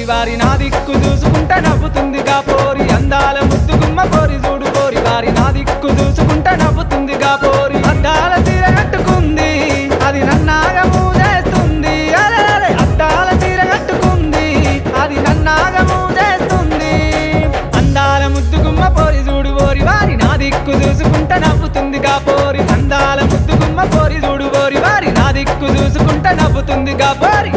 పోరి వారి నా దిక్కు చూసుకుంటా నవ్వుతుందిగా పోరి అందాల ముద్దు గుమ్మ పోరి చూడు పోరి వారి నా దిక్కు చూసుకుంటా నవ్వుతుందిగా పోరి అద్దాల చీర కట్టుకుంది అది నన్నాగము చేస్తుంది అరే అరే అద్దాల చీర కట్టుకుంది అది నన్నాగము చేస్తుంది అందాల ముద్దు గుమ్మ పోరి చూడు పోరి వారి నా దిక్కు చూసుకుంటా నవ్వుతుందిగా పోరి అందాల ముద్దు గుమ్మ పోరి చూడు పోరి వారి నా దిక్కు చూసుకుంటా నవ్వుతుందిగా పోరి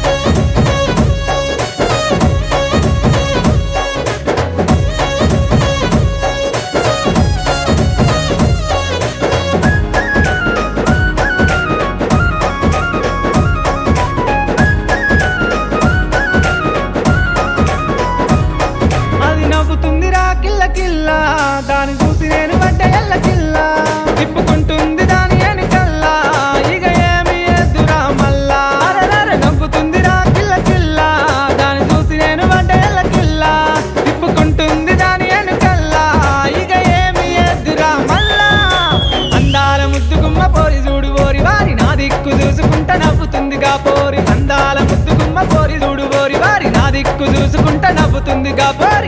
అది నవ్వుతుంది రా కిల్ల కిల్ల దాని చూసి నేను పడ్డ ఎల్ల కిల్ల తిప్పుకుంటుంది దాని వెనకల్లా ఇక ఏమి ఎద్దురా మల్లా అరెరెరె నవ్వుతుంది రా కిల్ల కిల్ల దాని చూసి నేను పడ్డ ఎల్ల కిల్ల తిప్పుకుంటుంది దాని వెనకల్లా ఇక ఏమి ఎద్దురా మల్లా అందాల ముద్దు గుమ్మ పోరి చూడు పోరి వారి నా దిక్కు చూసుకుంటా నవ్వుతుందిగా పోరి అందాల ముద్దు గుమ్మ పోరి చూడు పోరి వారి నా దిక్కు చూసుకుంటా నవ్వుతుందిగా పోరి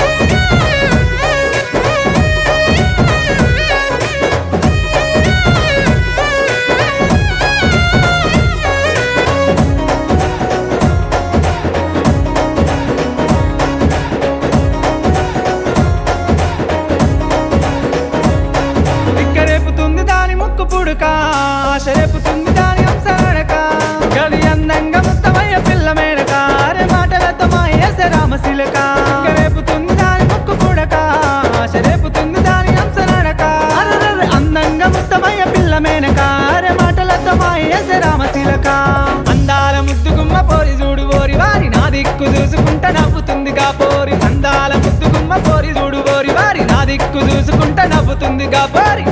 రేపుతుంది దాని ముక్కు పుడుక ఆశ రేపుతుంది దాని అంశనడక గది అందంగా ముత్తమయ్య పిల్ల మేడక అరే మాటలతో మాయేసే రామశిలక రేపుతుంది దాని ముక్కు పుడక ఆశ రేపుతుంది దాని అంశనడక అరెరెరె అందంగా ముత్తమయ్య పిల్ల మేనక అరే మాటలతో మాయేసే రామశిలక అందాల ముద్దు గుమ్మ పోరి చూడు పోరి వారి నా దిక్కు చూసుకుంటా నవ్వుతుందిగా పోరి అందాల ముద్దు గుమ్మ పోరి చూడు పోరి వారి నా దిక్కు చూసుకుంటా నవ్వుతుందిగా పోరి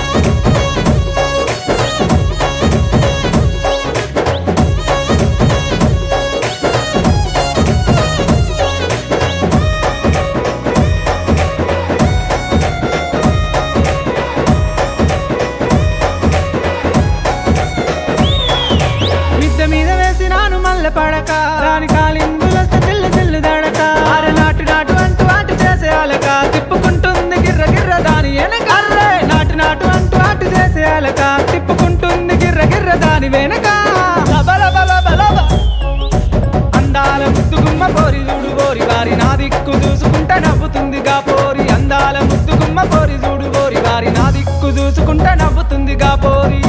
మిద్దె మీద వేసినాను మల్లె పడక దాని కాలిందులొస్తే తెల్లు తెల్లు దడక అరే నాటు నాటు అంటూ అటు చేసే అలక తిప్పుకుంటుంది గిర్ర గిర్ర దాని వెనక అర్రే నాటు నాటు అంటూ అటు చేసే అలక తిప్పుకుంటుంది గిర్ర గిర్ర దాని వెనక లబ లబ లబ లబ. అందాల ముద్దు గుమ్మ పోరి చూడు పోరి వారి నా దిక్కు చూసుకుంటా నవ్వుతుందిగా పోరి అందాల ముద్దు గుమ్మ పోరి చూడు పోరి వారి నా దిక్కు చూసుకుంటా నవ్వుతుందిగా పోరి